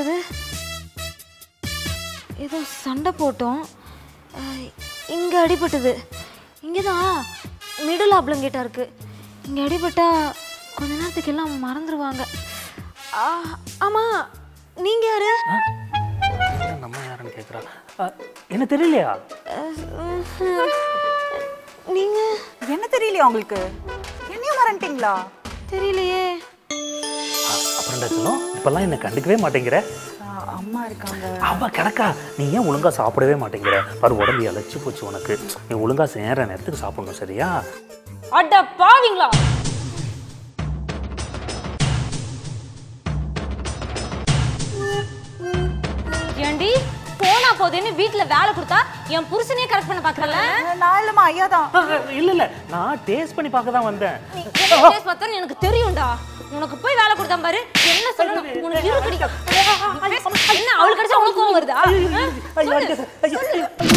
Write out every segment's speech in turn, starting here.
நடந்தது ஏதோ சண்டை போட்டோம் இங்கே அடிபட்டது இங்கே தான் மிடில் ஆப்ளங்கேட்டா இருக்கு இங்கே அடிபட்டா கொஞ்ச நேரத்துக்கு எல்லாம் மறந்துடுவாங்க ஆமாம் நீங்கள் யாரு ஏன் நம்ம யாருன்னு கேட்குறா என்ன தெரியலையா நீங்கள் என்ன தெரியலையா உங்களுக்கு என்னையும் மறந்துட்டீங்களா தெரியலையே ஆ, அப்புறம்டா சொல்லும் இப்பெல்லாம் என்ன கண்டுக்கவே மாட்டேங்கிற ஆ, அம்மா இருக்காங்க அவ கிடக்கா நீ ஏன் ஒழுங்கா சாப்பிடவே மாட்டேங்கிற பாரு உடம்பு இழைச்சி போச்சு உனக்கு நீ ஒழுங்கா சேர நேரத்துக்கு சாப்பிடணும் சரியா அட பாவிங்களா ஏண்டி போனா போதேன்னு வீட்ல வேலை கொடுத்தா என் புருஷனே கரெக்ட் பண்ண பாக்குறல நான் இல்லம்மா ஐயா தான் இல்ல இல்ல நான் டேஸ்ட் பண்ணி பார்க்க தான் வந்தேன் பார்த்தா எனக்கு தெரியும்டா உனக்கு போய் வேலை கொடுத்தா பாரு என்ன சொல்லணும் உனக்கு இரு கடிக்கும் என்ன அவளுக்கு கிடைச்சா உனக்கு கோவம் வருதா ஆ? சொல்லு.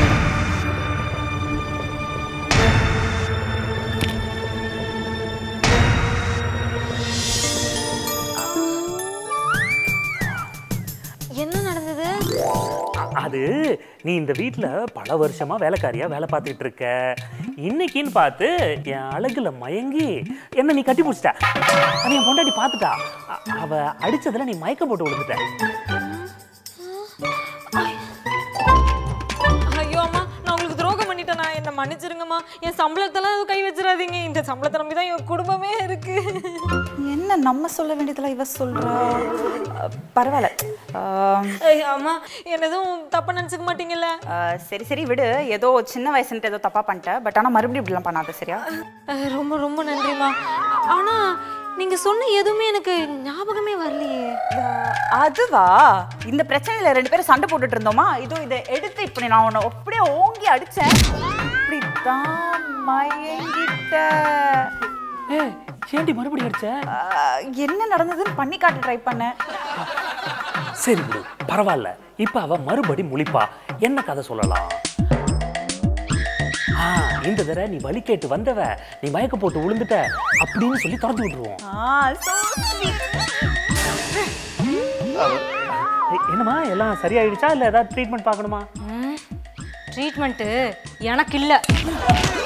என்ன நடந்தது அது நீ இந்த வீட்ல பல வருஷமா வேலைக்காரியா வேலை பார்த்துட்டு இருக்க இன்னைக்குன்னு பார்த்து என் அழகுல மயங்கி என்ன நீ கட்டி பிடிச்சிட்ட அது என் பொண்டாட்டி பார்த்துட்டா அ- அவ அடிச்சதுல நீ மயக்கம் போட்டு விழுந்துட்ட ஐயோ அம்மா நான் உங்களுக்கு துரோகம் பண்ணிட்டேனா என்ன மன்னிச்சிருங்கம்மா என் சம்பளத்தெல்லாம் எதுவும் கை வச்சிடாதீங்க இந்த சம்பளத்தை நம்பி தான் என் குடும்பமே இருக்கு என்ன நம்ம சொல்ல வேண்டியதெல்லாம் இவ சொல்றா அ, பரவாயில்ல ஆ, ஐயோ, அம்மா என்ன எதுவும் தப்பா நினைச்சுக்க மாட்டீங்கல்ல ஆ, சரி சரி விடு ஏதோ சின்ன வயசுன்ட்டு ஏதோ தப்பா பண்ணிட்டேன் பட் ஆனா மறுபடியும் இப்படிலாம் பண்ணாத சரியா அஹ், ரொம்ப ரொம்ப நன்றிம்மா ஆனா நீங்க சொன்ன எதுவுமே எனக்கு ஞாபகமே வரலையே ஆ, அதுவா இந்த பிரச்சனையில ரெண்டு பேரும் சண்டை போட்டுட்டு இருந்தோமா இதோ இதை எடுத்து இப்படி நான் உன்னை அப்படியே ஓங்கி அடிச்சேன் இப்படித்தான் மயங்கிட்ட ஏ ஏண்டி மறுபடியும் அடிச்ச ஆ, என்ன நடந்ததுன்னு பண்ணி காட்ட ட்ரை பண்ணேன் சரி விடு பரவாயில்ல இப்ப அவ மறுபடி முழிப்பா என்ன கதை சொல்லலாம் ஆ, இந்த தடவை நீ வழி கேட்டு வந்தவ நீ மயக்க போட்டு விழுந்துட்ட அப்படின்னு சொல்லி துரத்து விட்டுருவோம் ஆ, so sweet. ஏய், என்னம்மா எல்லாம் சரியாயிடுச்சா இல்ல ஏதாவது ட்ரீட்மெண்ட் பார்க்கணுமா ட்ரீட்மெண்ட்டு எனக்கு இல்லை